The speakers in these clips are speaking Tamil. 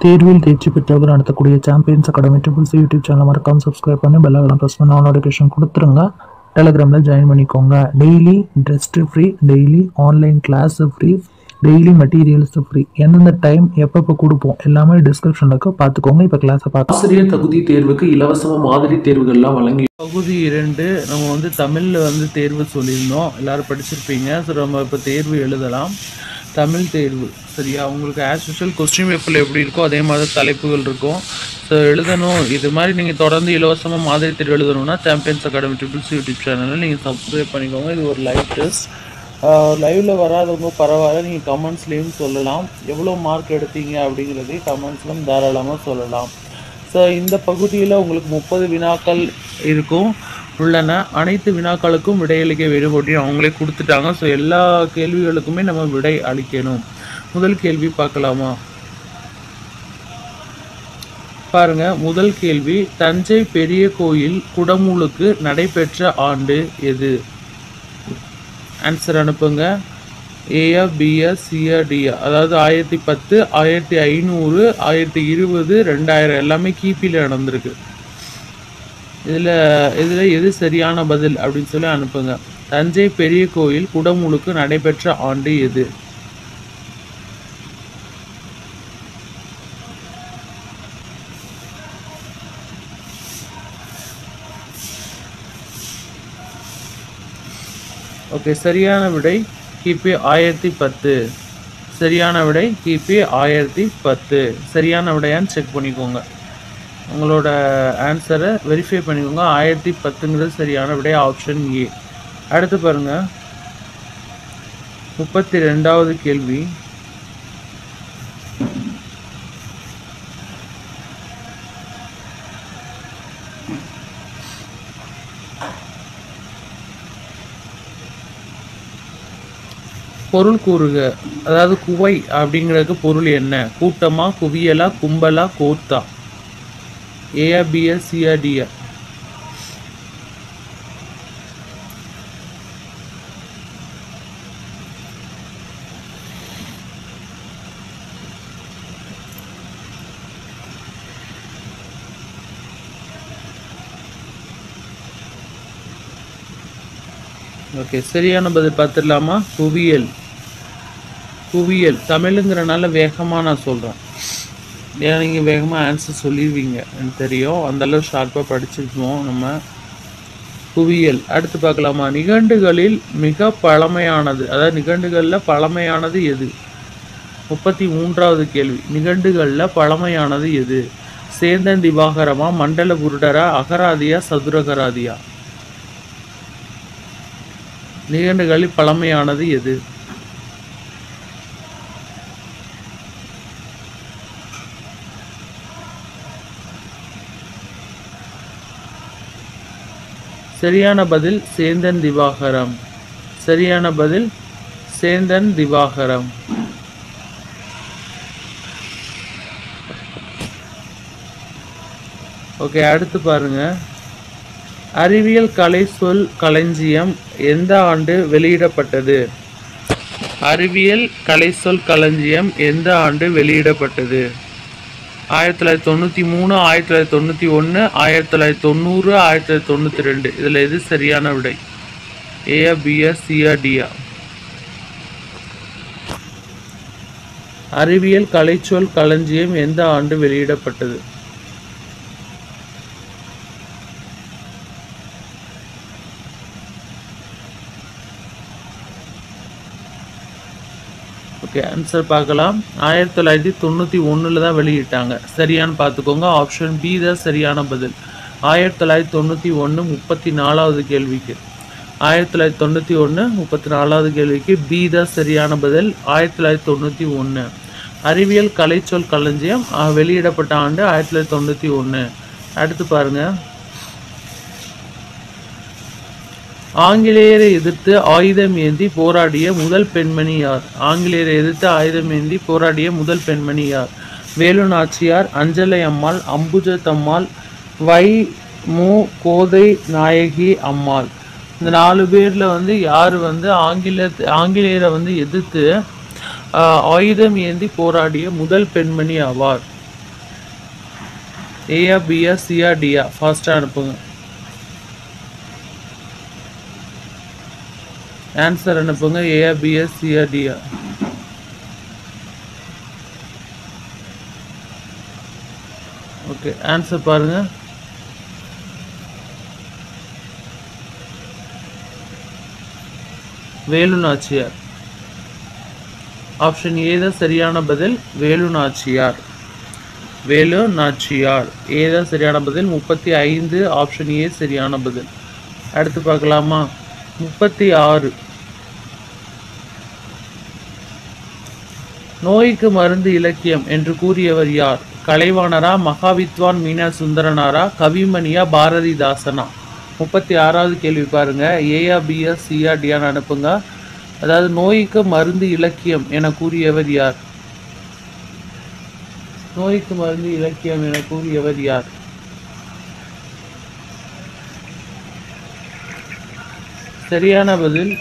தேர்வில் தேர்ச்சி பெற்றவர் நடத்தக்கூடிய champions academy triples youtube channel மறக்காம சப்ஸ்கிரைப் பண்ணி பெல் ஐக்கான் ப்ரெஸ் பண்ணி நோட்டிஃபிகேஷன் கொடுத்துருங்க டெலிகிராமில் ஜாயின் பண்ணிக்கோங்க daily test free daily online class free daily materials free எந்தெந்த டைம் எப்பப்போ கொடுப்போம் எல்லாமே டிஸ்கிரிப்ஷனில் இருக்கு பார்த்துக்கோங்க இப்போ கிளாஸை பார்த்து ஆசிரியர் தகுதி தேர்வுக்கு இலவசமா மாதிரி தேர்வுகள்லாம் வழங்கி பகுதி இரண்டு நம்ம வந்து தமிழில் வந்து தேர்வு சொல்லியிருந்தோம் எல்லாரும் படிச்சிருப்பீங்க ஸோ நம்ம இப்போ தேர்வு எழுதலாம் தமிழ் தேர்வு சரியா உங்களுக்கு ஆஸ் யூஷுவல் கொஸ்டின் பேப்பரில் எப்படி இருக்கோ அதே மாதிரி தலைப்புகள் இருக்கும் ஸோ எழுதணும் இது மாதிரி நீங்கள் தொடர்ந்து இலவசமாக மாதிரி தேர்வு எழுதணும்னா சாம்பியன்ஸ் அகாடமி ட்ரிபிள்ஸ் யூடியூப் சேனலில் நீங்கள் சப்ஸ்கிரைப் பண்ணிக்கோங்க இது ஒரு லைவ் டெஸ்ட் லைவில் வராதவங்க பரவாயில்ல நீங்கள் கமெண்ட்ஸ்லேயும் சொல்லலாம் எவ்வளோ மார்க் எடுத்தீங்க அப்படிங்கிறதையும் கமெண்ட்ஸ்லையும் தாராளமாக சொல்லலாம் ஸோ இந்த பகுதியில் உங்களுக்கு முப்பது வினாக்கள் இருக்கும் உள்ளன அனைத்து வினாக்களுக்கும் விடையளிக்க வேண்டும் அப்படின்னு அவங்களே கொடுத்துட்டாங்க ஸோ எல்லா கேள்விகளுக்குமே நம்ம விடை அளிக்கணும் முதல் கேள்வி பார்க்கலாமா பாருங்க முதல் கேள்வி தஞ்சை பெரிய கோயில் குடமுழுக்கு நடைபெற்ற ஆண்டு எது ஆன்சர் அனுப்புங்க ஏயா பியா சியா டியா அதாவது ஆயிரத்தி பத்து ஆயிரத்தி ஐநூறு ஆயிரத்தி இருபது ரெண்டாயிரம் எல்லாமே கிபியில் நடந்திருக்கு இதில் இதில் எது சரியான பதில் அப்படின்னு சொல்லி அனுப்புங்க தஞ்சை பெரிய கோயில் குடமுழுக்கு நடைபெற்ற ஆண்டு எது ஓகே சரியான விடை கிபி ஆயிரத்தி பத்து சரியான விடை கிபி ஆயிரத்தி பத்து சரியான விடையான்னு செக் பண்ணிக்கோங்க உங்களோட ஆன்சரை வெரிஃபை பண்ணிக்கோங்க ஆயிரத்தி பத்துங்கிறது சரியான விடை ஆப்ஷன் ஏ அடுத்து பாருங்க முப்பத்தி ரெண்டாவது கேள்வி பொருள் கூறுக அதாவது குவை அப்படிங்கிறதுக்கு பொருள் என்ன கூட்டமா குவியலா கும்பலா கோத்தா ஏயா பியா சியா டியா ஓகே சரியான பதில் பார்த்துடலாமா குவியல் குவியல் தமிழுங்கிறனால வேகமாக நான் சொல்கிறேன் ஏன்னா நீங்கள் வேகமாக ஆன்சர் சொல்லிடுவீங்க எனக்கு தெரியும் அந்தளவு ஷார்ப்பாக படிச்சிருப்போம் நம்ம குவியல் அடுத்து பார்க்கலாமா நிகண்டுகளில் மிக பழமையானது அதாவது நிகண்டுகளில் பழமையானது எது முப்பத்தி மூன்றாவது கேள்வி நிகண்டுகளில் பழமையானது எது சேந்தன் திவாகரமா மண்டல குருடரா அகராதியா சதுரகராதியா நிகண்டுகளில் பழமையானது எது சரியான பதில் சேந்தன் திவாகரம் சரியான பதில் சேந்தன் திவாகரம் ஓகே அடுத்து பாருங்க அறிவியல் கலை சொல் களஞ்சியம் எந்த ஆண்டு வெளியிடப்பட்டது அறிவியல் கலை சொல் களஞ்சியம் எந்த ஆண்டு வெளியிடப்பட்டது ஆயிரத்தி தொள்ளாயிரத்தி தொண்ணூற்றி மூணு ஆயிரத்தி தொள்ளாயிரத்தி தொண்ணூற்றி ஒன்று ஆயிரத்தி தொள்ளாயிரத்தி தொண்ணூறு ஆயிரத்தி தொள்ளாயிரத்தி தொண்ணூற்றி ரெண்டு இதில் எது சரியான விடை ஏயா பியா சியா டியா அறிவியல் கலைச்சொல் களஞ்சியம் எந்த ஆண்டு வெளியிடப்பட்டது ஓகே ஆன்சர் பார்க்கலாம் ஆயிரத்தி தொள்ளாயிரத்தி தொண்ணூற்றி ஒன்றில் தான் வெளியிட்டாங்க சரியான்னு பார்த்துக்கோங்க ஆப்ஷன் பி தான் சரியான பதில் ஆயிரத்தி தொள்ளாயிரத்தி தொண்ணூற்றி ஒன்று முப்பத்தி நாலாவது கேள்விக்கு ஆயிரத்தி தொள்ளாயிரத்தி தொண்ணூற்றி ஒன்று முப்பத்தி நாலாவது கேள்விக்கு பி தான் சரியான பதில் ஆயிரத்தி தொள்ளாயிரத்தி தொண்ணூற்றி ஒன்று அறிவியல் கலைச்சொல் களஞ்சியம் அஹ், வெளியிடப்பட்ட ஆண்டு ஆயிரத்தி தொள்ளாயிரத்தி தொண்ணூற்றி ஒன்று அடுத்து பாருங்கள் ஆங்கிலேயரை எதிர்த்து ஆயுதம் ஏந்தி போராடிய முதல் பெண்மணி யார் ஆங்கிலேயரை எதிர்த்து ஆயுதம் ஏந்தி போராடிய முதல் பெண்மணி யார் வேலு நாச்சியார் அஞ்சலை அம்மாள் அம்புஜத்தம்மாள் வை மு கோதை நாயகி அம்மாள் இந்த நாலு பேர்ல வந்து யார் வந்து ஆங்கில ஆங்கிலேயரை வந்து எதிர்த்து ஆஹ், ஆயுதம் ஏந்தி போராடிய முதல் பெண்மணி ஆவார் ஏயா பியா சியா டியா ஃபாஸ்ட்டாக அனுப்புங்க ஆன்சர் அனுப்புங்க ஏயா பியா சியா டியா ஓகே ஆன்சர் பாருங்க வேலு நாச்சியார் ஆப்ஷன் ஏ தான் சரியான பதில் வேலு நாச்சியார் வேலு நாச்சியார் ஏ தான் சரியான பதில் முப்பத்தி ஐந்து ஆப்ஷன் ஏ சரியான பதில் அடுத்து பார்க்கலாமா முப்பத்தி ஆறு நோய்க்கு மருந்து இலக்கியம் என்று கூறியவர் யார் கலைவாணரா மகாவித்வான் மீனா சுந்தரனாரா கவிமணியா பாரதிதாசனா முப்பத்தி ஆறாவது கேள்வி பாருங்க ஏயா பியா சியா டியான்னு அனுப்புங்க அதாவது நோய்க்கு மருந்து இலக்கியம் என கூறியவர் யார் நோய்க்கு மருந்து இலக்கியம் என கூறியவர் யார் சரியான பதில்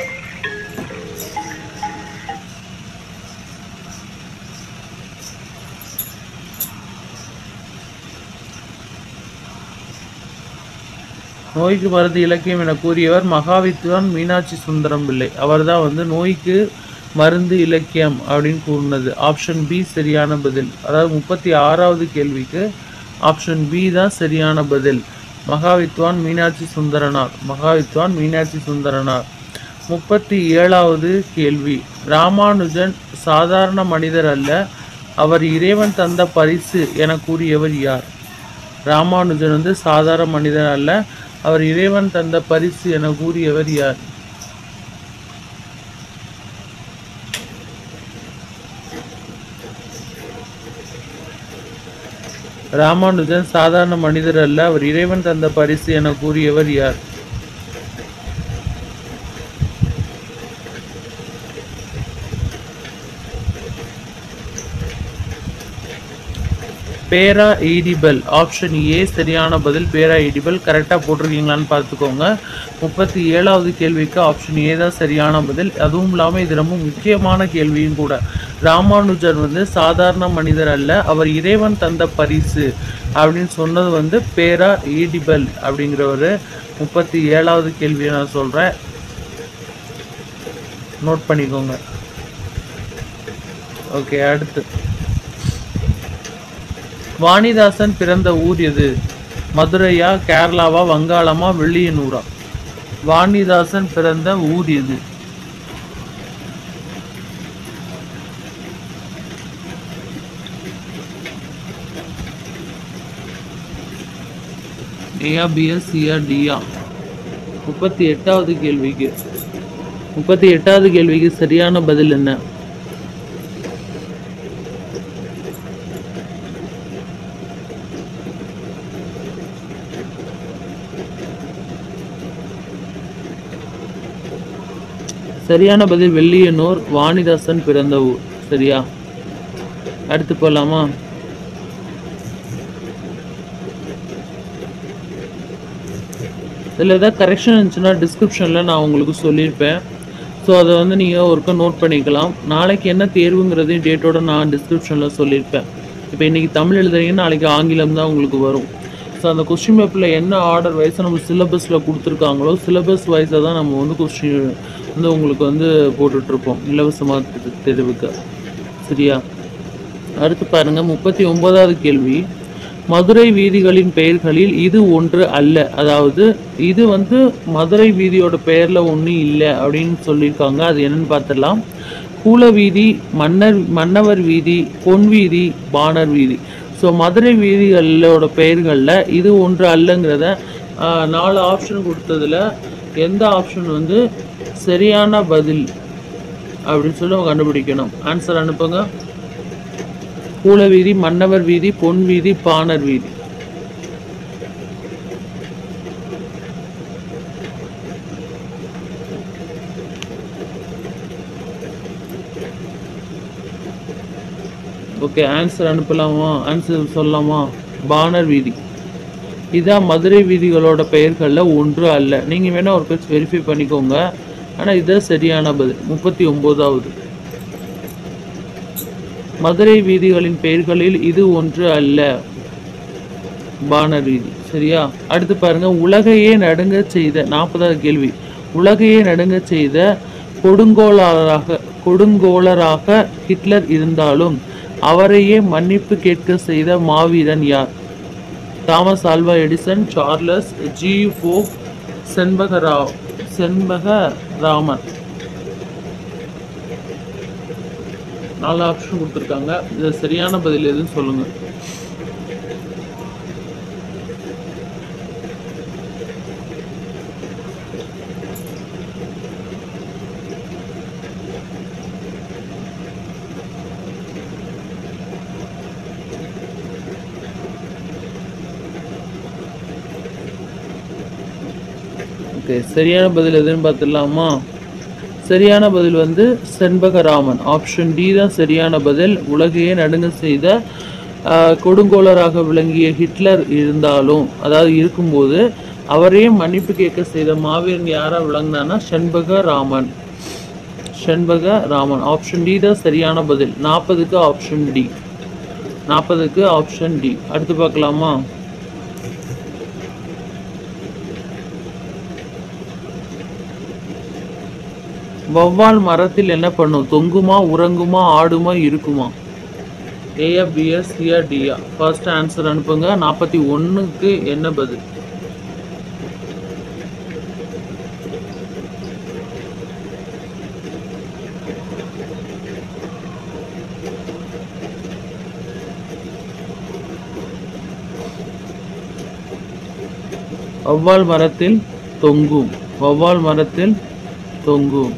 நோய்க்கு மருந்து இலக்கியம் என கூறியவர் மகாவித்வான் மீனாட்சி சுந்தரம் பிள்ளை அவர்தான் வந்து நோய்க்கு மருந்து இலக்கியம் அப்படின்னு கூறினது ஆப்ஷன் பி சரியான பதில் அதாவது முப்பத்தி ஆறாவது கேள்விக்கு ஆப்ஷன் பி தான் சரியான பதில் மகாவித்வான் மீனாட்சி சுந்தரனார் மகாவித்வான் மீனாட்சி சுந்தரனார் முப்பத்தி ஏழாவது கேள்வி ராமானுஜன் சாதாரண மனிதர் அல்ல அவர் இறைவன் தந்த பரிசு என கூறியவர் யார் ராமானுஜன் வந்து சாதாரண மனிதர் அல்ல அவர் இறைவன் தந்த பரிசு என கூறியவர் யார் ராமானுஜன் சாதாரண மனிதர் அல்ல அவர் இறைவன் தந்த பரிசு என கூறியவர் யார் பேரா எய்டிபல் ஆப்ஷன் ஏ சரியான பதில் பேரா எய்டிபல் கரெக்டாக போட்டிருக்கீங்களான்னு பார்த்துக்கோங்க முப்பத்தி ஏழாவது கேள்விக்கு ஆப்ஷன் ஏ தான் சரியான பதில் அதுவும் இல்லாமல் இது ரொம்ப முக்கியமான கேள்வியும் கூட ராமானுஜர் வந்து சாதாரண மனிதர் அல்ல அவர் இறைவன் தந்த பரிசு அப்படின்னு சொன்னது வந்து பேரா எய்டிபல் அப்படிங்கிற ஒரு முப்பத்தி ஏழாவது கேள்வியை நான் சொல்கிறேன் நோட் பண்ணிக்கோங்க ஓகே அடுத்து வாணிதாசன் பிறந்த ஊர் எது மதுரையா கேரளாவா வங்காளமா வெள்ளியனூரா வாணிதாசன் பிறந்த ஊர் எது ஏயா பியா சியா டியா முப்பத்தி எட்டாவது கேள்விக்கு முப்பத்தி எட்டாவது கேள்விக்கு சரியான பதில் என்ன சரியான பதில் வெள்ளியனூர் வாணிதாசன் பிறந்த ஊர் சரியா அடுத்து போலாமா இதில் ஏதாவது கரெக்ஷன் இருந்துச்சுன்னா டிஸ்கிரிப்ஷனில் நான் உங்களுக்கு சொல்லியிருப்பேன் ஸோ அதை வந்து நீங்கள் ஒருக்க நோட் பண்ணிக்கலாம் நாளைக்கு என்ன தேர்வுங்கிறதையும் டேட்டோட நான் டிஸ்கிரிப்ஷனில் சொல்லியிருப்பேன் இப்போ இன்றைக்கி தமிழ் எழுதுறீங்கன்னா நாளைக்கு ஆங்கிலம் தான் உங்களுக்கு வரும் ஸோ அந்த கொஸ்டின் பேப்பரில் என்ன ஆர்டர் வைஸாக நம்ம சிலபஸில் கொடுத்துருக்காங்களோ சிலபஸ் வைஸாக தான் நம்ம வந்து கொஸ்டின் வந்து உங்களுக்கு வந்து போட்டுட்ருப்போம் இலவசமாக தேர்வுக்கு சரியா அடுத்து பாருங்க முப்பத்தி ஒன்பதாவது கேள்வி மதுரை வீதிகளின் பெயர்களில் இது ஒன்று அல்ல அதாவது இது வந்து மதுரை வீதியோட பெயர்ல ஒன்றும் இல்லை அப்படின்னு சொல்லியிருக்காங்க அது என்னன்னு பார்த்துடலாம் கூல வீதி மன்னர் மன்னவர் வீதி பொன் வீதி பாணர் வீதி ஸோ மதுரை வீதிகளோட பெயர்களில் இது ஒன்று அல்லங்கிறத ஆஹ், நாலு ஆப்ஷன் கொடுத்ததுல எந்த ஆப்ஷன் வந்து சரியான பதில் அப்படின்னு சொல்லி நம்ம கண்டுபிடிக்கணும் ஆன்சர் அனுப்புங்க கூல வீதி மன்னவர் வீதி பொன் வீதி பாணர் வீதி ஓகே ஆன்சர் அனுப்பலாமா ஆன்சர் சொல்லலாமா பாணர் வீதி இதான் மதுரை வீதிகளோட பெயர்களில் ஒன்று அல்ல நீங்கள் வேணால் ஒரு பேர் வெரிஃபை பண்ணிக்கோங்க ஆனால் இதுதான் சரியான பதில் முப்பத்தி ஒம்போதாவது மதுரை வீதிகளின் பெயர்களில் இது ஒன்று அல்ல பானரீதி சரியா அடுத்து பாருங்க உலகையே நடுங்க செய்த நாற்பதாவது கேள்வி உலகையே நடுங்க செய்த கொடுங்கோளராக கொடுங்கோளராக ஹிட்லர் இருந்தாலும் அவரையே மன்னிப்பு கேட்க செய்த மாவீரன் யார் Thomas Alva Edison Charles G ஃபோக் செண்பகராவ் செண்பகராமன் நாலு ஆப்ஷன் கொடுத்துருக்காங்க இது சரியான பதில் எதுன்னு சொல்லுங்க ஓகே சரியான பதில் எதுன்னு பார்த்துடலாமா சரியான பதில் வந்து செண்பகராமன் ஆப்ஷன் டி தான் சரியான பதில் உலகையே நடுங்க செய்த ஆஹ், கொடுங்கோளராக விளங்கிய ஹிட்லர் இருந்தாலும் அதாவது இருக்கும்போது அவரே மன்னிப்பு கேட்க செய்த மாவீரன் யாரா விளங்கினான்னா செண்பகராமன் செண்பக ராமன் ஆப்ஷன் டி தான் சரியான பதில் நாற்பதுக்கு ஆப்ஷன் டி நாற்பதுக்கு ஆப்ஷன் டி அடுத்து பார்க்கலாமா வௌவால் மரத்தில் என்ன பண்ணும் தொங்குமா உறங்குமா ஆடுமா இருக்குமா ஏயா பிஎஸ் சியா டியா ஃபர்ஸ்ட் ஆன்சர் அனுப்புங்க நாற்பத்தி ஒன்றுக்கு என்ன பதில் வௌவால் மரத்தில் தொங்கும் வௌவால் மரத்தில் தொங்கும்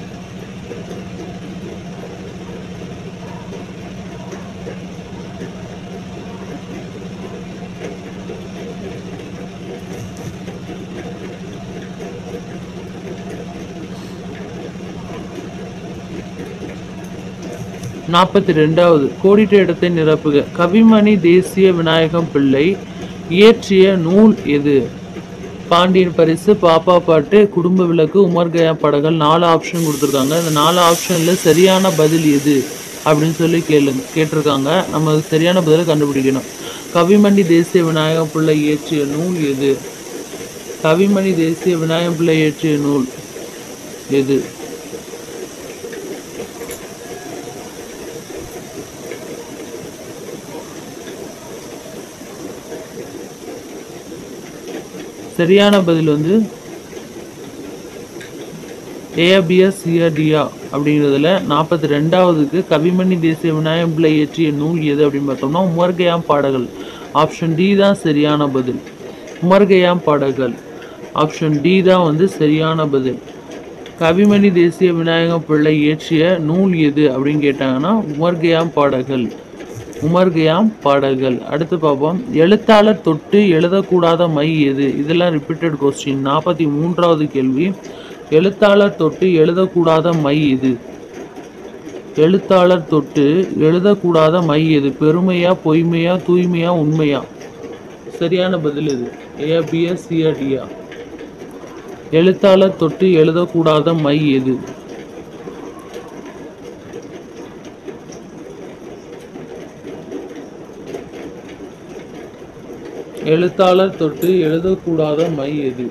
நாற்பத்தி ரெண்டாவது கோடிட்ட இடத்தை நிரப்புக கவிமணி தேசிய விநாயகம் பிள்ளை இயற்றிய நூல் எது பாண்டியன் பரிசு பாப்பா பாட்டு குடும்ப விளக்கு உமர் கயா படங்கள் நாலு ஆப்ஷன் கொடுத்துருக்காங்க இந்த நாலு ஆப்ஷன்ல சரியான பதில் எது அப்படின்னு சொல்லி கேளுங்க கேட்டிருக்காங்க நம்ம அதுக்கு சரியான பதிலை கண்டுபிடிக்கணும் கவிமணி தேசிய விநாயகம் பிள்ளை இயற்றிய நூல் எது கவிமணி தேசிய விநாயகம் பிள்ளை இயற்றிய நூல் எது சரியான பதில் வந்து ஏபிஎஸ் சிஆர்டியா அப்படிங்கிறதுல நாற்பத்தி ரெண்டாவதுக்கு கவிமணி தேசிய விநாயகம் பிள்ளை இயற்றிய நூல் எது அப்படின்னு பார்த்தோம்னா உமர்கயாம் பாடல்கள் ஆப்ஷன் டி தான் சரியான பதில் உமர்கயாம் பாடல்கள் ஆப்ஷன் டி தான் வந்து சரியான பதில் கவிமணி தேசிய விநாயகம் பிள்ளை இயற்றிய நூல் எது அப்படின்னு கேட்டாங்கன்னா உமர்கயாம் பாடல்கள் உமர்கயாம் பாடல்கள் அடுத்து பார்ப்போம் எழுத்தாளர் தொட்டு எழுதக்கூடாத மை எது இதெல்லாம் ரிப்பீட்டட் கொஸ்டின் நாற்பத்தி மூன்றாவது கேள்வி எழுத்தாளர் தொட்டு எழுதக்கூடாத மை எது எழுத்தாளர் தொட்டு எழுதக்கூடாத மை எது பெருமையா பொய்மையா தூய்மையா உண்மையா சரியான பதில் இது ஏபிஎஸ் சிஆர்டியா எழுத்தாளர் தொட்டு எழுதக்கூடாத மை எது எழுத்தாளர் தொட்டு எழுதக்கூடாத மை எது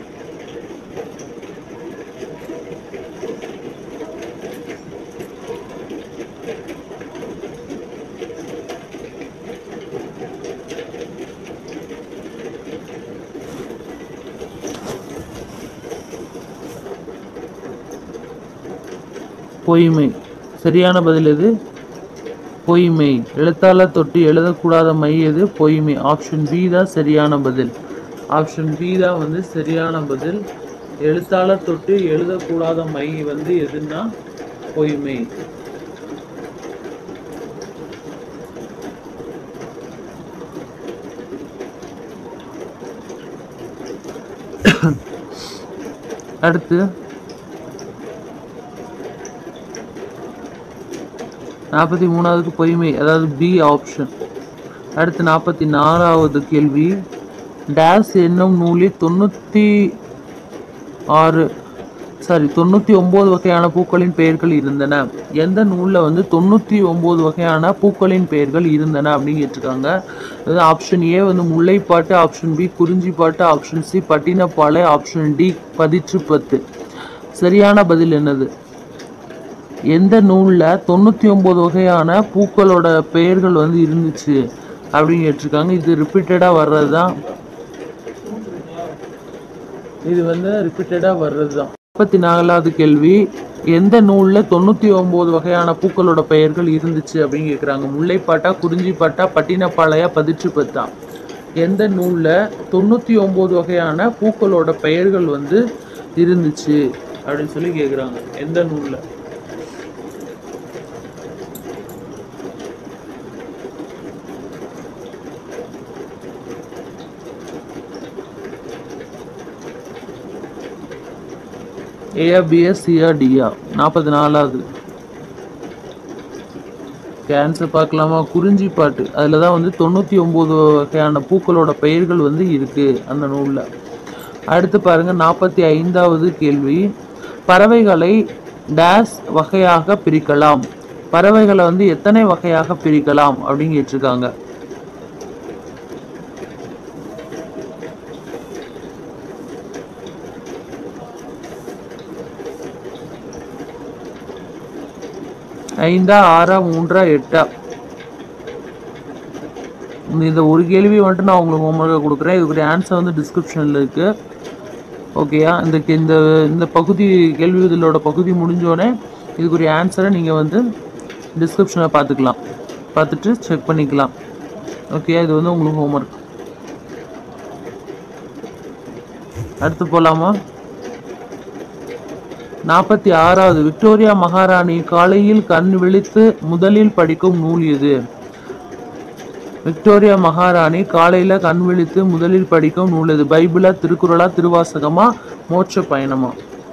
பொய்மை சரியான பதில் எது பொய்மை எழுத்தாளர் தொட்டு எழுதக்கூடாத மை எது பொய்மை ஆப்ஷன் பி தான் சரியான பதில் ஆப்ஷன் பி தான் வந்து சரியான பதில் எழுத்தாளர் தொட்டு எழுதக்கூடாத மை வந்து எதுன்னா பொய்மை அடுத்து நாற்பத்தி மூணாவதுக்கு பொய்மை அதாவது பி ஆப்ஷன் அடுத்து நாற்பத்தி நாலாவது கேள்வி டேஸ் என்னும் நூலில் தொண்ணூற்றி ஆறு சாரி தொண்ணூற்றி ஒம்பது வகையான பூக்களின் பெயர்கள் இருந்தன எந்த நூலில் வந்து தொண்ணூற்றி ஒம்பது வகையான பூக்களின் பெயர்கள் இருந்தன அப்படின்னு கேட்டிருக்காங்க அதாவது ஆப்ஷன் ஏ வந்து Mullaippattu option B Kurinjippattu option C Pattinappalai option D Pathitruppathu சரியான பதில் என்னது எந்த நூலில் தொண்ணூற்றி ஒம்பது வகையான பூக்களோட பெயர்கள் வந்து இருந்துச்சு அப்படின்னு கேட்டிருக்காங்க இது ரிப்பீட்டடாக வர்றது தான் இது வந்து ரிப்பீட்டடாக வர்றது தான் முப்பத்தி நாலாவது கேள்வி எந்த நூலில் தொண்ணூற்றி ஒம்பது வகையான பூக்களோட பெயர்கள் இருந்துச்சு அப்படின்னு கேட்குறாங்க முல்லைப்பாட்டா குறிஞ்சிப்பாட்டா பட்டினப்பாளையா பதிற்று பத்தா எந்த நூலில் தொண்ணூற்றி ஒம்பது வகையான பூக்களோட பெயர்கள் வந்து இருந்துச்சு அப்படின்னு சொல்லி கேட்குறாங்க எந்த நூலில் ஏஆ பிஎஸ் சிஆ டிஆ நாற்பத்தி நாலாவது கேன்சர் பார்க்கலாமா குறிஞ்சி பாட்டு அதில் தான் வந்து தொண்ணூற்றி ஒம்பது வகையான பூக்களோட பெயர்கள் வந்து இருக்குது அந்த நூலில் அடுத்து பாருங்க நாற்பத்தி ஐந்தாவது கேள்வி பறவைகளை டேஸ் வகையாக பிரிக்கலாம் பறவைகளை வந்து எத்தனை வகையாக பிரிக்கலாம் அப்படின்னு கேட்டிருக்காங்க ஐந்தா ஆறா மூன்றா எட்டா இந்த- இந்த ஒரு கேள்வி மட்டும் நான் உங்களுக்கு ஹோம்ஒர்க்காக கொடுக்குறேன் இதுக்குரிய ஆன்சர் வந்து டிஸ்கிரிப்ஷனில் இருக்குது ஓகேயா இந்த கே- இந்த இந்த பகுதி கேள்வி இதழோட பகுதி முடிஞ்சோடனே இதுக்குரிய ஆன்சரை நீங்கள் வந்து டிஸ்கிரிப்ஷனில் பார்த்துக்கலாம் பார்த்துட்டு செக் பண்ணிக்கலாம் ஓகே இது வந்து உங்களுக்கு ஹோம்ஒர்க் அடுத்து போகலாமா நாற்பத்தி ஆறாவது விக்டோரியா மகாராணி காலையில் கண் விழித்து முதலில் படிக்கும் நூல் எது விக்டோரியா மகாராணி காலையில கண் விழித்து முதலில் படிக்கும் நூல் எது பைபிளா திருக்குறளா திருவாசகமா மோட்ச பயணமா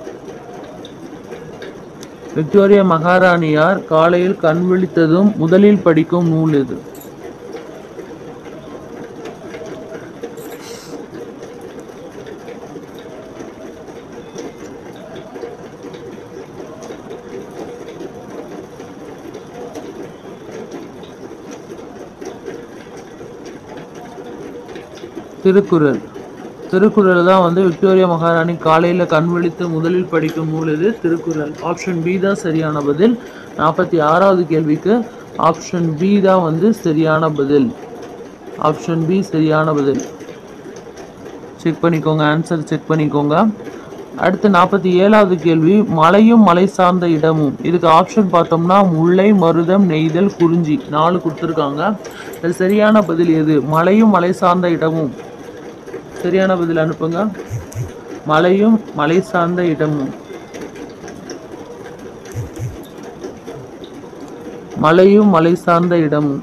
விக்டோரியா மகாராணியார் காலையில் கண் விழித்ததும் முதலில் படிக்கும் நூல் எது திருக்குறள் திருக்குறள் தான் வந்து விக்டோரியா மகாராணி காலையில கண் விழித்து முதலில் படிக்கும் நூல் எது திருக்குறள் ஆப்ஷன் பி தான் சரியான பதில் நாற்பத்தி ஆறாவது கேள்விக்கு ஆப்ஷன் பி தான் வந்து சரியான பதில் ஆப்ஷன் பி சரியான பதில் செக் பண்ணிக்கோங்க ஆன்சர் செக் பண்ணிக்கோங்க அடுத்து நாற்பத்தி ஏழாவது கேள்வி மலையும் மலை சார்ந்த இடமும் இதுக்கு ஆப்ஷன் பார்த்தோம்னா முல்லை மருதம் நெய்தல் குறிஞ்சி நாலு கொடுத்துருக்காங்க இது சரியான பதில் எது மலையும் மலை சார்ந்த இடமும் சரியான பதில் அனுப்புங்க மலையும் மலை சார்ந்த இடமும் மலையும் மலை சார்ந்த இடமும்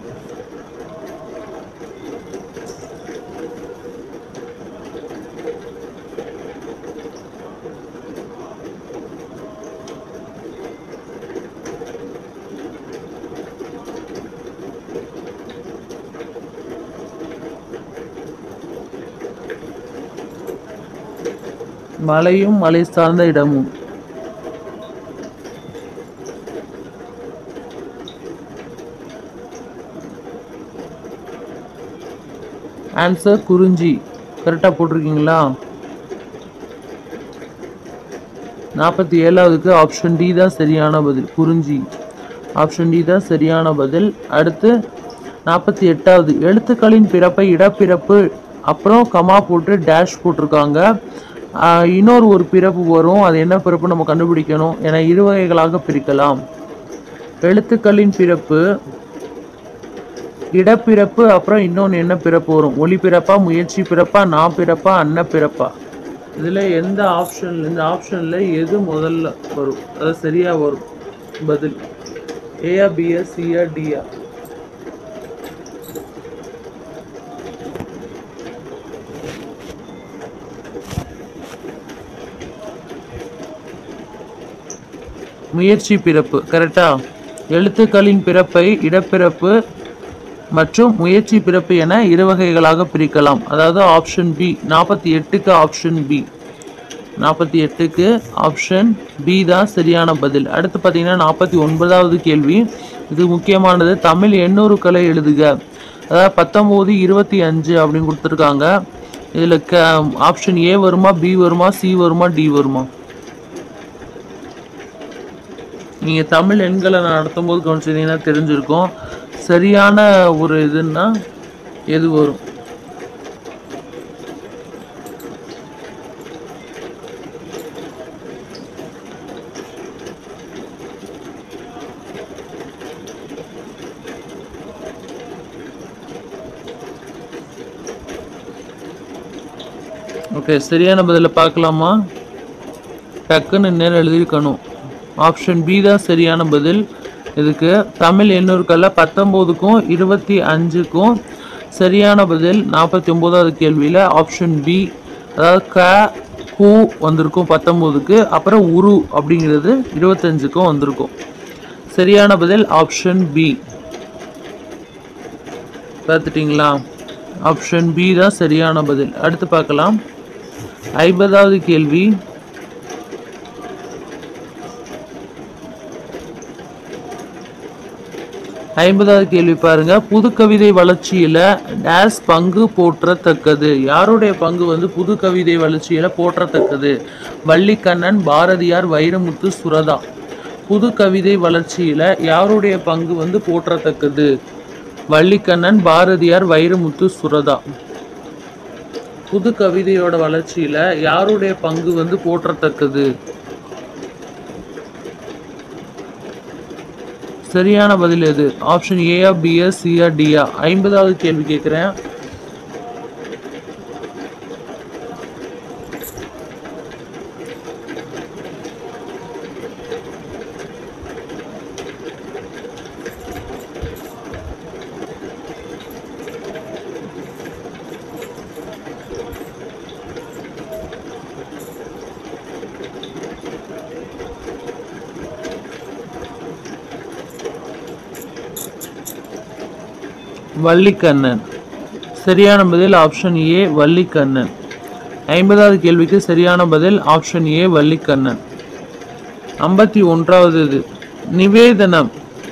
மலையும் மலை சார்ந்த இடமும் ஆன்சர் குறிஞ்சி கரெக்டாக போட்டிருக்கீங்களா நாற்பத்தி ஏழாவதுக்கு ஆப்ஷன் டி தான் சரியான பதில் குறிஞ்சி ஆப்ஷன் டி தான் சரியான பதில் அடுத்து நாற்பத்தி எட்டாவது எழுத்துக்களின் பிறப்பை இடப்பிறப்பு அப்புறம் கமா போட்டு டேஷ் போட்டிருக்காங்க ஆஹ் இன்னொரு ஒரு பிறப்பு வரும் அது என்ன பிறப்பு நம்ம கண்டுபிடிக்கணும் என இரு வகைகளாக பிரிக்கலாம் எழுத்துக்களின் பிறப்பு இடப்பிறப்பு அப்புறம் இன்னொன்று என்ன பிறப்பு வரும் ஒளி பிறப்பா முயற்சி பிறப்பா நான் பிறப்பா அன்ன பிறப்பா இதில் எந்த ஆப்ஷன் இந்த ஆப்ஷனில் எது முதல்ல வரும் அது சரியாக வரும் பதில் ஏஆ பிஆ சிஆ டிஆ முயற்சி பிறப்பு கரெக்டா எழுத்துக்களின் பிறப்பை இடப்பிறப்பு மற்றும் முயற்சி பிறப்பு என இரு வகைகளாக பிரிக்கலாம் அதாவது ஆப்ஷன் பி நாற்பத்தி எட்டுக்கு ஆப்ஷன் பி நாற்பத்தி எட்டுக்கு ஆப்ஷன் பி தான் சரியான பதில் அடுத்து பார்த்தீங்கன்னா நாற்பத்தி ஒன்பதாவது கேள்வி இது முக்கியமானது தமிழ் எண்ணூறுக்களை எழுதுக அதாவது பத்தொம்போது இருபத்தி அஞ்சு அப்படின்னு கொடுத்துருக்காங்க இதில் க ஆப்ஷன் ஏ வருமா பி வருமா சி வருமா டி வருமா நீங்கள் தமிழ் எண்களை நடத்தும் போது கவனிச்சிங்கன்னா தெரிஞ்சிருக்கும் சரியான ஒரு இதுன்னா எது வரும் ஓகே சரியான பதிலை பார்க்கலாமா டக்குன்னு நேரம் எழுதியிருக்கணும் ஆப்ஷன் பி தான் சரியான பதில் இதுக்கு தமிழ் எண்ணூறுக்கல்ல பத்தொம்போதுக்கும் இருபத்தி அஞ்சுக்கும் சரியான பதில் நாற்பத்தி ஒம்போதாவது கேள்வியில் ஆப்ஷன் பி அதாவது க கு வந்திருக்கும் பத்தொம்போதுக்கு அப்புறம் உரு அப்படிங்கிறது இருபத்தஞ்சுக்கும் வந்திருக்கும் சரியான பதில் ஆப்ஷன் பி பார்த்துட்டிங்களா ஆப்ஷன் பி தான் சரியான பதில் அடுத்து பார்க்கலாம் ஐம்பதாவது கேள்வி ஐம்பதாவது கேள்வி பாருங்க புது கவிதை வளர்ச்சியில டேஸ் பங்கு போற்றத்தக்கது யாருடைய பங்கு வந்து புது கவிதை வளர்ச்சியில போற்றத்தக்கது வள்ளிக்கண்ணன் பாரதியார் வைரமுத்து சுரதா புது கவிதை வளர்ச்சியில யாருடைய பங்கு வந்து போற்றத்தக்கது வள்ளிக்கண்ணன் பாரதியார் வைரமுத்து சுரதா புது கவிதையோட வளர்ச்சியில யாருடைய பங்கு வந்து போற்றத்தக்கது சரியான பதில் எது ஆப்ஷன் ஏஆ பிஆ சிஆ டிஆ ஐம்பதாவது கேள்வி கேட்குறேன் வள்ளிக்கண்ணன் சரியான பதில் ஆப்ஷன் ஏ வள்ளிக்கண்ணன் ஐம்பதாவது கேள்விக்கு சரியான பதில் ஆப்ஷன் ஏ வள்ளிக்கண்ணன் ஐம்பத்தி ஒன்றாவது இது நிவேதனம்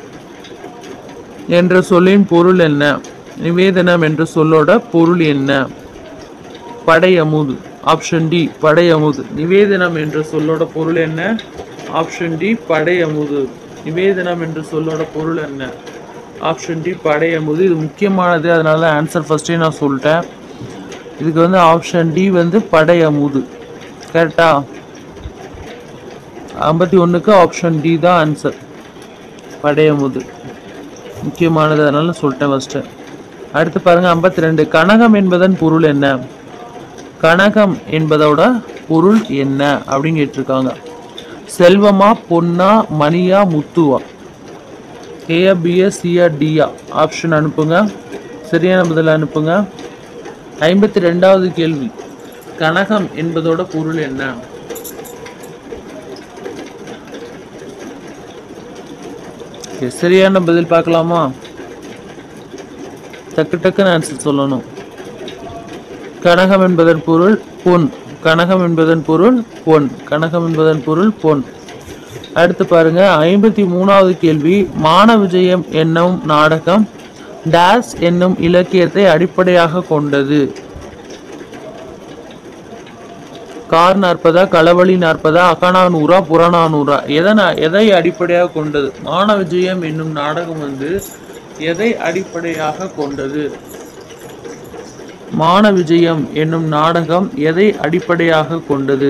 என்ற சொல்லின் பொருள் என்ன நிவேதனம் என்ற சொல்லோட பொருள் என்ன படையமுது ஆப்ஷன் டி படையமுது நிவேதனம் என்ற சொல்லோட பொருள் என்ன ஆப்ஷன் டி படையமுது நிவேதனம் என்ற சொல்லோட பொருள் என்ன ஆப்ஷன் டி படையமுது இது முக்கியமானது அதனால தான் ஆன்சர் ஃபர்ஸ்டே நான் சொல்லிட்டேன் இதுக்கு வந்து ஆப்ஷன் டி வந்து படையமுது கரெக்டா ஐம்பத்தி ஒன்றுக்கு ஆப்ஷன் டி தான் ஆன்சர் படையமுது முக்கியமானது அதனால சொல்லிட்டேன் ஃபர்ஸ்ட்டு அடுத்து பாருங்க ஐம்பத்தி ரெண்டு கனகம் என்பதன் பொருள் என்ன கனகம் என்பதோட பொருள் என்ன அப்படின்னு கேட்டிருக்காங்க செல்வமா பொன்னா மணியா முத்துவா ஏயா பிஏ சியா டியா ஆப்ஷன் அனுப்புங்க சரியான பதில் அனுப்புங்க ஐம்பத்தி ரெண்டாவது கேள்வி கனகம் என்பதோட பொருள் என்ன Okay, சரியான பதில் பார்க்கலாமா டக்கு டக்குன்னு ஆன்சர் சொல்லணும் கனகம் என்பதன் பொருள் பொன் கனகம் என்பதன் பொருள் பொன் கனகம் என்பதன் பொருள் பொன் அடுத்து பாருங்க ஐம்பத்தி மூணாவது கேள்வி மான விஜயம் என்னும் நாடகம் டேஸ் என்னும் இலக்கியத்தை அடிப்படையாக கொண்டது கார் நாற்பதா களவழி நாற்பதா அகநானூறா புறநானூறா எதை நா- எதை அடிப்படையாக கொண்டது மான விஜயம் என்னும் நாடகம் வந்து எதை அடிப்படையாக கொண்டது மான விஜயம் என்னும் நாடகம் எதை அடிப்படையாக கொண்டது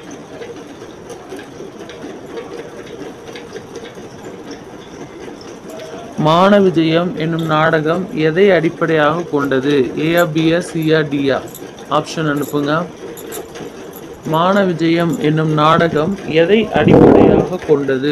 மான விஜயம் என்னும் நாடகம் எதை அடிப்படையாக கொண்டது ஏஆ பிஆ சிஆ டிஆ ஆப்ஷன் அனுப்புங்க மான விஜயம் என்னும் நாடகம் எதை அடிப்படையாக கொண்டது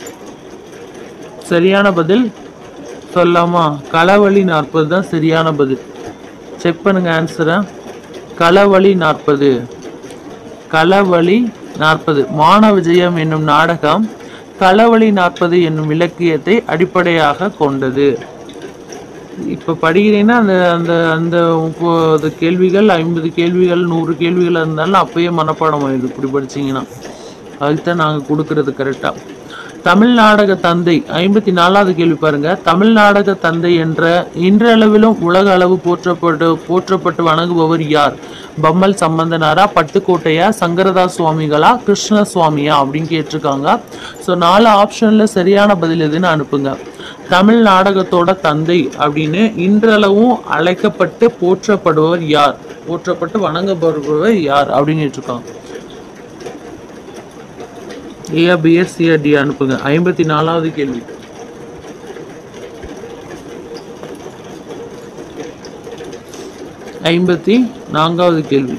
சரியான பதில் சொல்லாமா களவழி நாற்பது தான் சரியான பதில் செக் பண்ணுங்க ஆன்சரை களவழி நாற்பது களவழி நாற்பது மான விஜயம் என்னும் நாடகம் களவழி நாற்பது என்னும் இலக்கியத்தை அடிப்படையாக கொண்டது இப்போ படிக்கிறீங்கன்னா அந்த அந்த அந்த முப்பது கேள்விகள் ஐம்பது கேள்விகள் நூறு கேள்விகள் இருந்தாலும் அப்பயே மனப்பாடம் ஆயிடுது இப்படி படிச்சீங்கன்னா அதுக்கு தான் நாங்கள் கொடுக்கறது கரெக்டாக தமிழ் நாடக தந்தை ஐம்பத்தி நாலாவது கேள்வி பாருங்க தமிழ் நாடக தந்தை என்ற இன்றளவிலும் உலக அளவு போற்றப்பட்டு போற்றப்பட்டு வணங்குபவர் யார் பம்மல் சம்பந்தனாரா பட்டுக்கோட்டையா சங்கரதாஸ் சுவாமிகளா கிருஷ்ண சுவாமியா அப்படின்னு கேட்டிருக்காங்க ஸோ நாலு ஆப்ஷன்ல சரியான பதில் எதுன்னு அனுப்புங்க தமிழ் நாடகத்தோட தந்தை அப்படின்னு இன்றளவும் அழைக்கப்பட்டு போற்றப்படுபவர் யார் போற்றப்பட்டு வணங்கப்படுபவர் யார் அப்படின்னு கேட்டிருக்காங்க ஏஆ பிஎஸ் சிஆர்டி அனுப்புங்க ஐம்பத்தி நாலாவது கேள்வி ஐம்பத்தி நான்காவது கேள்வி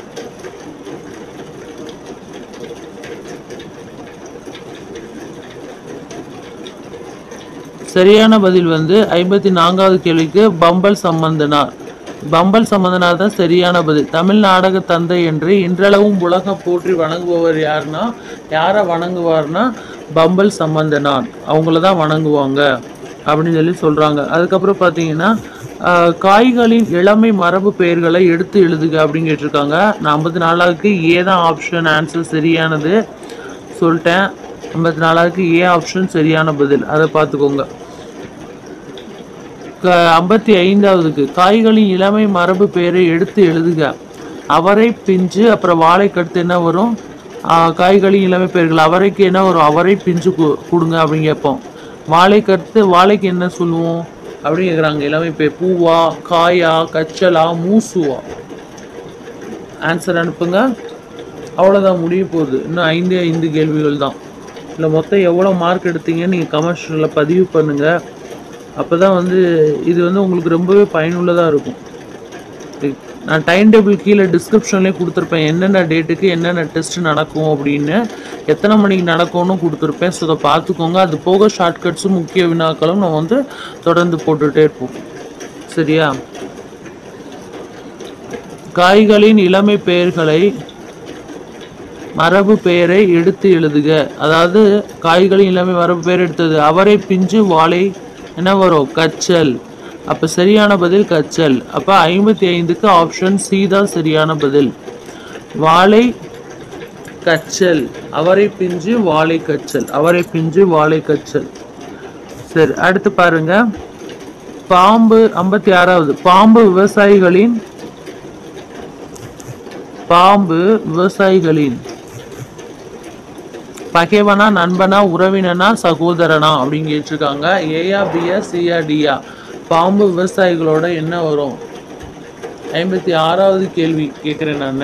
சரியான பதில் வந்து ஐம்பத்தி நான்காவது கேள்விக்கு பம்பல் சம்பந்தனார் பம்பல் சம்பந்தனார் தான் சரியான பதில் தமிழ் நாடக தந்தை என்று இன்றளவும் உலகம் போற்றி வணங்குபவர் யாருன்னா யாரை வணங்குவார்னா பம்பல் சம்பந்தனார் அவங்கள தான் வணங்குவாங்க அப்படின்னு சொல்லி சொல்றாங்க அதுக்கப்புறம் பார்த்தீங்கன்னா ஆஹ், காய்களின் இளமை மரபு பெயர்களை எடுத்து எழுதுக அப்படின்னு கேட்டிருக்காங்க நான் ஐம்பத்தி நாலாவுக்கு ஏ தான் ஆப்ஷன் ஆன்சர் சரியானது சொல்லிட்டேன் ஐம்பத்தி நாலாவுக்கு ஏ ஆப்ஷன் சரியான பதில் அதை பார்த்துக்கோங்க ஐம்பத்தி ஐந்தாவதுக்கு காய்களின் இளமை மரபு பெயரை எடுத்து எழுதுக அவரை பிஞ்சு அப்புறம் வாழைக்கடுத்து என்ன வரும் ஆஹ் காய்களின் இளமை பெயர்கள் அவரைக்கு என்ன வரும் அவரை பிஞ்சு கு- கொடுங்க அப்படின்னு கேட்போம் வாழைக்கடுத்து வாழைக்கு என்ன சொல்லுவோம் அப்படின்னு கேட்குறாங்க இளமை பெயர் பூவா காயா கச்சலா மூசுவா ஆன்சர் அனுப்புங்க அவ்வளோதான் முடிய போகுது இன்னும் ஐந்து ஐந்து கேள்விகள் தான் இல்லை மொத்தம் எவ்வளோ மார்க் எடுத்தீங்கன்னு நீங்கள் கமர்ஷியலில் பதிவு பண்ணுங்கள் அப்போ தான் வந்து இது வந்து உங்களுக்கு ரொம்பவே பயனுள்ளதாக இருக்கும் இது- நான் டைம் டேபிள் கீழே டிஸ்கிரிப்ஷன்லேயே கொடுத்துருப்பேன் என்னென்ன டேட்டுக்கு என்னென்ன டெஸ்ட் நடக்கும் அப்படின்னு எத்தனை மணிக்கு நடக்கும்னு கொடுத்துருப்பேன் ஸோ அதை பார்த்துக்கோங்க அது போக ஷார்ட்கட்ஸும் முக்கிய வினாக்களும் நம்ம வந்து தொடர்ந்து போட்டுகிட்டே இருப்போம் சரியா காய்களின் இளமை பெயர்களை மரபு பெயரை எடுத்து எழுதுக அதாவது காய்களின் இளமை மரபு பெயர் எடுத்தது அவரை பிஞ்சு வாழை என்ன வரும் கச்சல் அப்ப சரியான பதில் கச்சல் அப்ப ஐம்பத்தி ஐந்துக்கு ஆப்ஷன் சி தான் சரியான பதில் வாழை கச்சல் அவரை பிஞ்சு வாழை கச்சல் அவரை பிஞ்சு வாழை கச்சல் சரி அடுத்து பாருங்க பாம்பு ஐம்பத்தி ஆறாவது பாம்பு விவசாயிகளின் பாம்பு விவசாயிகளின் பகைவனா நண்பனா உறவினனா சகோதரனா அப்படின்னு கேட்டிருக்காங்க ஏயா பியா சியா டியா பாம்பு விவசாயிகளோட என்ன வரும் ஐம்பத்தி ஆறாவது கேள்வி கேட்குறேன் நான்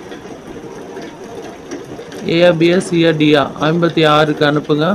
ஏயா பியா சியா டியா ஐம்பத்தி ஆறுக்கு அனுப்புங்க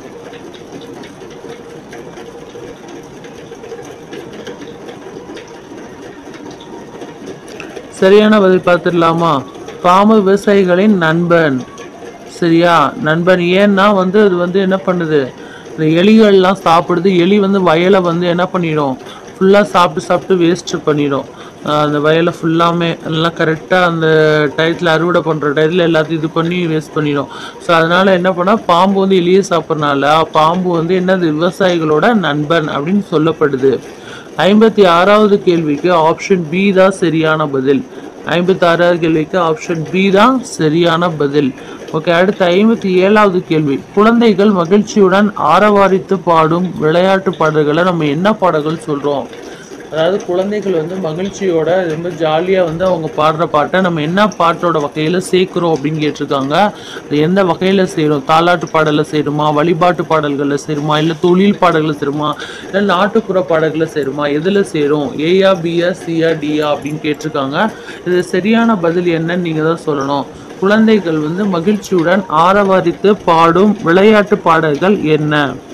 சரியான பதில் பார்த்துடலாமா பாம்பு விவசாயிகளின் நண்பன் சரியா நண்பன் ஏன்னா வந்து அது வந்து என்ன பண்ணுது இந்த எலிகள்லாம் சாப்பிடுது எலி வந்து வயலை வந்து என்ன பண்ணிடும் ஃபுல்லாக சாப்பிட்டு சாப்பிட்டு வேஸ்ட் பண்ணிடும் ஆஹ் அந்த வயலை ஃபுல்லாமே எல்லாம் கரெக்டாக அந்த டயத்தில் அறுவடை பண்ணுற டயத்தில் எல்லாத்தையும் இது பண்ணி வேஸ்ட் பண்ணிடும் ஸோ அதனால என்ன பண்ணால் பாம்பு வந்து எலியை சாப்பிட்றனால பாம்பு வந்து என்னது விவசாயிகளோட நண்பன் அப்படின்னு சொல்லப்படுது ஐம்பத்தி ஆறாவது கேள்விக்கு ஆப்ஷன் பி தான் சரியான பதில் ஐம்பத்தி ஆறாவது கேள்விக்கு ஆப்ஷன் பி தான் சரியான பதில் ஓகே அடுத்து ஐம்பத்தி ஏழாவது கேள்வி குழந்தைகள் மகிழ்ச்சியுடன் ஆரவாரித்து பாடும் விளையாட்டு பாடல்களை நம்ம என்ன பாடல்கள் சொல்றோம் அதாவது குழந்தைகள் வந்து மகிழ்ச்சியோட ரொம்ப ஜாலியாக வந்து அவங்க பாடுற பாட்டை நம்ம என்ன பாட்டோட வகையில் சேர்க்குறோம் அப்படின்னு கேட்டிருக்காங்க அது எந்த வகையில் செய்கிறோம் தாலாட்டு பாடலில் சேருமா வழிபாட்டு பாடல்களில் சேருமா இல்லை தொழில் பாடல்களில் சேருமா இல்லை நாட்டுப்புற பாடல்களில் சேருமா எதில் சேரும் ஏயா பியா சியா டியா அப்படின்னு கேட்டிருக்காங்க இது சரியான பதில் என்னன்னு நீங்கள் தான் சொல்லணும் குழந்தைகள் வந்து மகிழ்ச்சியுடன் ஆரவாரித்து பாடும் விளையாட்டு பாடல்கள் என்ன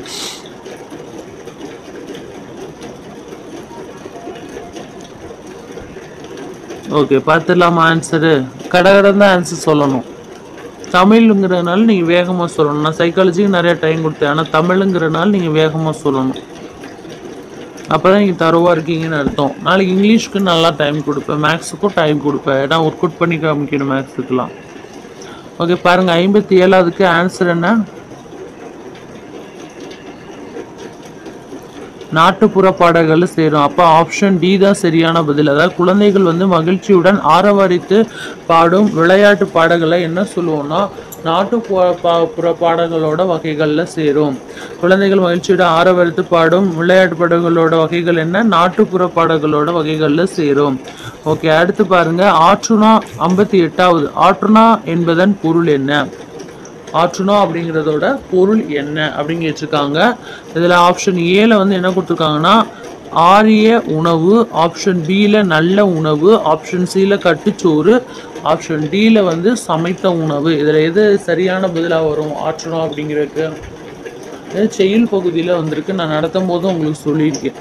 ஓகே பார்த்துடலாமா ஆன்சரு கடகடன் தான் ஆன்சர் சொல்லணும் தமிழுங்கிறதுனால நீங்கள் வேகமாக சொல்லணும் நான் சைக்காலஜிக்கு நிறைய டைம் கொடுத்தேன் ஆனால் தமிழுங்கிறனால நீங்கள் வேகமாக சொல்லணும் அப்போ தான் நீங்கள் தரவாக இருக்கீங்கன்னு அர்த்தம் நாளைக்கு இங்கிலீஷ்க்கு நல்லா டைம் கொடுப்பேன் மேக்ஸுக்கும் டைம் கொடுப்பேன் ஏன்னா ஒர்க் அவுட் பண்ணி காமிக்கணும் மேக்ஸுக்கெலாம் ஓகே பாருங்கள் ஐம்பத்தி ஏழாவதுக்கு ஆன்சர் என்ன நாட்டுப்புற பாடல்களில் சேரும் அப்போ ஆப்ஷன் டி தான் சரியான பதில் அதாவது குழந்தைகள் வந்து மகிழ்ச்சியுடன் ஆரவாரித்து பாடும் விளையாட்டு பாடல்களை என்ன சொல்லுவோம்னா நாட்டுப்புற பா- புற பாடல்களோட வகைகளில் சேரும் குழந்தைகள் மகிழ்ச்சியுடன் ஆரவாரித்து பாடும் விளையாட்டு பாடல்களோட வகைகள் என்ன நாட்டுப்புற பாடல்களோட வகைகளில் சேரும் ஓகே அடுத்து பாருங்க ஆற்றுணா ஐம்பத்தி எட்டாவது ஆற்றுணா என்பதன் பொருள் என்ன ஆற்றுணா அப்படிங்கிறதோட பொருள் என்ன அப்படின்னு வச்சுருக்காங்க இதில் ஆப்ஷன் ஏல வந்து என்ன கொடுத்துருக்காங்கன்னா ஆரிய உணவு ஆப்ஷன் பியில் நல்ல உணவு ஆப்ஷன் சியில் கட்டுச்சோறு ஆப்ஷன் டியில் வந்து சமைத்த உணவு இதில் எது சரியான பதிலாக வரும் ஆற்றுணா அப்படிங்கிறதுக்கு இது செயல் பகுதியில் வந்திருக்கு நான் நடத்தும் போது உங்களுக்கு சொல்லியிருக்கேன்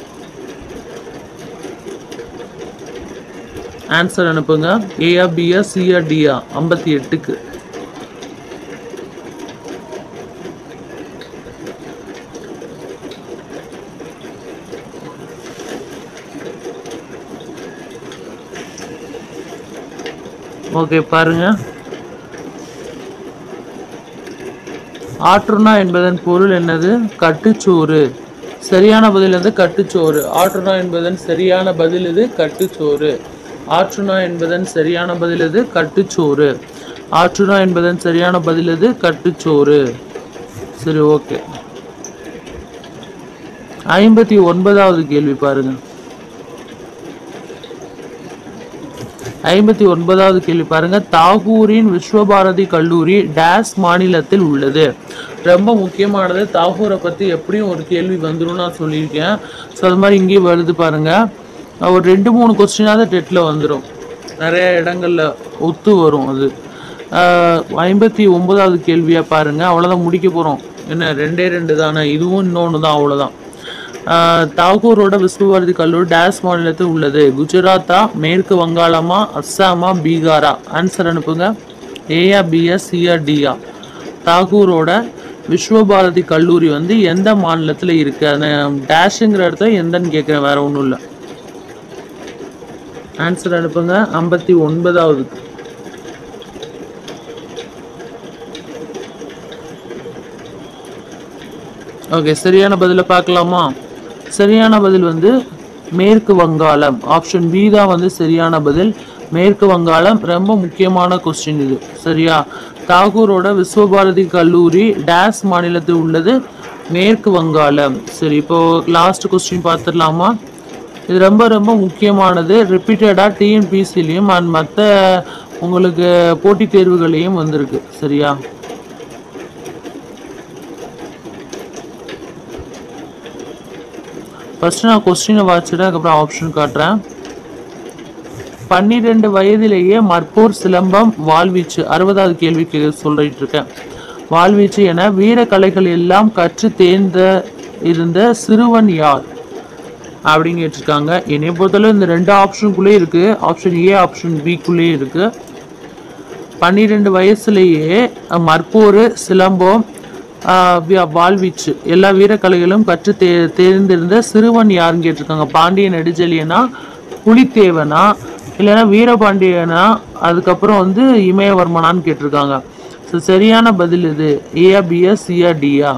ஆன்சர் அனுப்புங்க ஏஆ பிஆ சிஆ டிஆ ஐம்பத்தி எட்டுக்கு ஓகே பாருங்க ஆற்றுணா என்பதன் பொருள் என்னது கட்டுச்சோறு சரியான பதில் வந்து கட்டுச்சோறு ஆற்றுணா என்பதன் சரியான பதில் இது கட்டுச்சோறு ஆற்றுணா என்பதன் சரியான பதில் இது கட்டுச்சோறு ஆற்றுணா என்பதன் சரியான பதில் இது கட்டுச்சோறு சரி ஓகே ஐம்பத்தி ஒன்பதாவது கேள்வி பாருங்க ஐம்பத்தி ஒன்பதாவது கேள்வி பாருங்க தாகூரின் விஸ்வபாரதி கல்லூரி டேஸ் மாநிலத்தில் உள்ளது ரொம்ப முக்கியமானது தாகூரை பத்தி எப்படியும் ஒரு கேள்வி வந்துடும் நான் சொல்லியிருக்கேன் ஸோ அது மாதிரி இங்கேயும் வருது பாருங்க ஒரு ரெண்டு மூணு கொஸ்டினாவது டெட்டில் வந்துடும் நிறைய இடங்கள்ல ஒத்து வரும் அது ஆஹ் ஐம்பத்தி ஒன்பதாவது கேள்வியா பாருங்க அவ்வளோதான் முடிக்க போறோம் என்ன ரெண்டே ரெண்டு தானே இதுவும் இன்னொன்று தான் அவ்வளோதான் ஆஹ் தாகூரோட விஸ்வபாரதி கல்லூரி டேஸ் மாநிலத்தில் உள்ளது குஜராத்தா மேற்கு வங்காளமா அஸ்ஸாமா பீகாரா ஆன்சர் அனுப்புங்க ஏயா பியா சியா டியா தாகூரோட விஸ்வபாரதி கல்லூரி வந்து எந்த மாநிலத்தில் இருக்கு அந்த டேஷுங்கிற இடத்துல எந்தன்னு கேட்குறேன் வேற ஒன்றும் இல்லை ஆன்சர் அனுப்புங்க ஐம்பத்தி ஒன்பதாவது ஓகே சரியான பதிலை பார்க்கலாமா சரியான பதில் வந்து மேற்கு வங்காளம் ஆப்ஷன் பி தான் வந்து சரியான பதில் மேற்கு வங்காளம் ரொம்ப முக்கியமான கொஸ்டின் இது சரியா தாகூரோட விஸ்வபாரதி கல்லூரி டேஸ் மாநிலத்தில் உள்ளது மேற்கு வங்காளம் சரி இப்போ லாஸ்ட் கொஸ்டின் பார்த்துடலாமா இது ரொம்ப ரொம்ப முக்கியமானது ரிப்பீட்டடாக டிஎன்பிசிலையும் அண்ட் மற்ற உங்களுக்கு போட்டித் தேர்வுகளையும் வந்திருக்கு சரியா ஃபர்ஸ்ட் நான் கொஸ்டினை வாசிச்சுட்டு அதுக்கப்புறம் ஆப்ஷன் காட்டுறேன் பன்னிரெண்டு வயதிலேயே மற்போர் சிலம்பம் வாழ்வீச்சு அறுபதாவது கேள்விக்கு சொல்லிட்டு இருக்கேன் வாழ்வீச்சு என வீர கலைகள் எல்லாம் கற்று தேர்ந்த இருந்த சிறுவன் யார் அப்படின்னு கேட்டிருக்காங்க என்னை பொறுத்தளவு இந்த ரெண்டு ஆப்ஷனுக்குள்ளே இருக்கு ஆப்ஷன் ஏ ஆப்ஷன் பிக்குள்ளே இருக்கு பன்னிரெண்டு வயசுலேயே அஹ், மற்போர் சிலம்பம் ஆஹ், வி- வாழ்வீச்சு எல்லா வீரக்கலைகளும் கற்று தே தேர்ந்திருந்த சிறுவன் யாருன்னு கேட்டிருக்காங்க பாண்டிய நெடுஞ்செழியனா புலித்தேவனா இல்லைன்னா வீரபாண்டியனா அதுக்கப்புறம் வந்து இமயவர்மனான்னு கேட்டிருக்காங்க ஸோ சரியான பதில் இது ஏயா பியா சியா டியா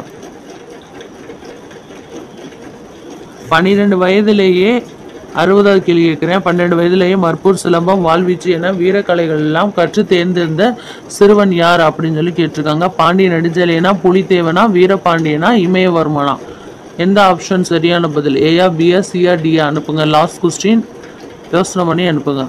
பன்னிரெண்டு வயதிலேயே அறுபதாவது கேள்வி கேட்கிறேன் பன்னெண்டு வயதிலேயே மற்பூர் சிலம்பம் வாழ்வீச்சு என வீரக்கலைகள் எல்லாம் கற்று தேர்ந்திருந்த சிறுவன் யார் அப்படின்னு சொல்லி கேட்டிருக்காங்க பாண்டிய நெடுஞ்செழியனா புலித்தேவனா வீரபாண்டியனா இமயவர்மனா எந்த ஆப்ஷன் சரியான பதில் ஏயா பியா சியா டியா அனுப்புங்க லாஸ்ட் கொஸ்டின் யோசனை பண்ணி அனுப்புங்க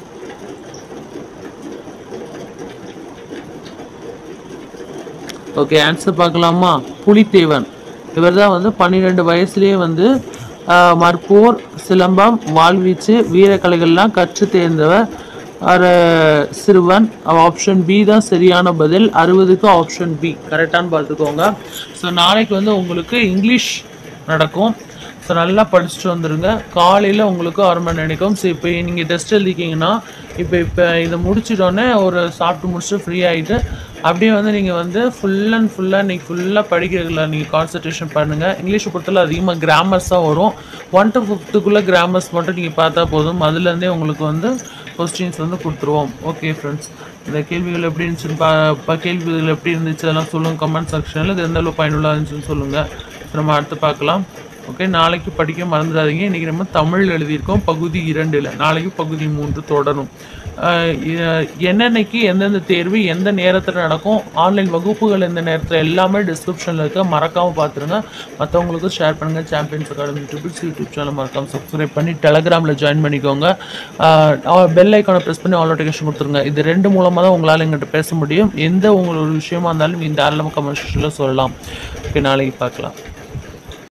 ஓகே ஆன்சர் பார்க்கலாமா புலித்தேவன் இவர் தான் வந்து பன்னிரெண்டு வயசுலேயே வந்து ஆஹ், மற்போர் சிலம்பம் வாழ்வீச்சு வீரக்கலைகள்லாம் கற்று தேர்ந்தவர் ஒரு சிறுவன் ஆப்ஷன் பி தான் சரியான பதில் அறுபதுக்கு ஆப்ஷன் பி கரெக்டான்னு பார்த்துக்கோங்க ஸோ நாளைக்கு வந்து உங்களுக்கு இங்கிலீஷ் நடக்கும் ஸோ நல்லா படிச்சுட்டு வந்துடுங்க காலையில் உங்களுக்கு ஆறு மணி நினைக்கும் ஸோ இப்போ நீங்கள் டெஸ்ட் எழுதிக்கிங்கன்னா இப்போ இப்போ இதை முடிச்சிட்டோன்னே ஒரு சாப்பிட்டு முடிச்சுட்டு ஃப்ரீ ஆகிட்டு அப்படியே வந்து நீங்கள் வந்து ஃபுல் அண்ட் ஃபுல்லாக நீங்கள் ஃபுல்லாக படிக்கிறதுல நீங்கள் கான்சன்ட்ரேஷன் பண்ணுங்கள் இங்கிலீஷை பொறுத்தவரை அதிகமாக கிராமர்ஸ் தான் வரும் ஒன் டு ஃபிஃப்த்துக்குள்ளே கிராமர்ஸ் மட்டும் நீங்கள் பார்த்தா போதும் அதுலேருந்தே உங்களுக்கு வந்து கொஸ்டின்ஸ் வந்து கொடுத்துருவோம் ஓகே ஃப்ரெண்ட்ஸ் இந்த கேள்விகள் எப்படி இருந்துச்சுன்னு பா பா கேள்விகள் எப்படி இருந்துச்சு அதெல்லாம் சொல்லுங்கள் கமெண்ட் செக்ஷனில் இது எந்த அளவு பயனுள்ளதாக இருந்துச்சுன்னு சொல்லுங்கள் நம்ம அடுத்து பார்க்கலாம் ஓகே நாளைக்கு படிக்க மறந்துடாதீங்க இன்றைக்கி நம்ம தமிழ் எழுதியிருக்கோம் பகுதி இரண்டில் நாளைக்கு பகுதி மூன்று தொடரும் ஆஹ் இ- என்னன்னைக்கு எந்தெந்த தேர்வு எந்த நேரத்தில் நடக்கும் ஆன்லைன் வகுப்புகள் எந்த நேரத்தில் எல்லாமே டிஸ்கிரிப்ஷனில் இருக்க மறக்காமல் பார்த்துருங்க மற்றவங்களுக்கும் ஷேர் பண்ணுங்கள் champions academy triples youtube channel மறக்காமல் சப்ஸ்கிரைப் பண்ணி டெலகிராமில் ஜாயின் பண்ணிக்கோங்க பெல் ஐக்கானை ப்ரெஸ் பண்ணி ஆல் நோட்டிஃபிகேஷன் கொடுத்துருங்க இது ரெண்டு மூலமாக தான் உங்களால் எங்கிட்ட பேச முடியும் எந்த உங்களோட விஷயமா இருந்தாலும் இந்த ஆரம்ப கமெண்ட் செக்ஷனில் சொல்லலாம் ஓகே நாளைக்கு பார்க்கலாம்